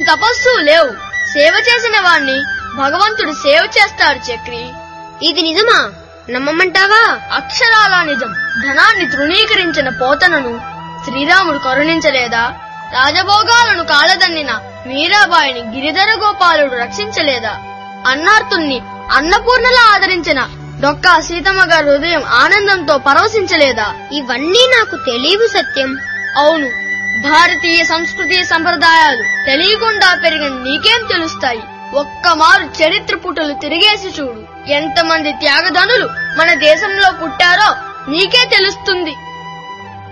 తపస్సు లేవు సేవ చేసిన వాణ్ణి భగవంతుడు సేవ చేస్తాడు చక్రి ఇది నిజమా నమ్మమంటావా అక్షరాల నిజం ధనాన్ని తృణీకరించిన పోతనను శ్రీరాముడు కరుణించలేదా రాజభోగాలను కాలదన్నిన మీరాబాయిని గిరిధర గోపాలుడు రక్షించలేదా అన్నార్తుణ్ణి అన్నపూర్ణలా ఆదరించిన డొక్కా సీతమ్మ గారి హృదయం ఆనందంతో పరవశించలేదా ఇవన్నీ నాకు తెలియవు సత్యం అవును భారతీయ సంస్కృతి సంప్రదాయాలు తెలియకుండా పెరిగిన నీకేం తెలుస్తాయి ఒక్కమారు చరిత్ర పుటలు తిరిగేసి చూడు ఎంతమంది త్యాగధనులు మన దేశంలో పుట్టారో నీకే తెలుస్తుంది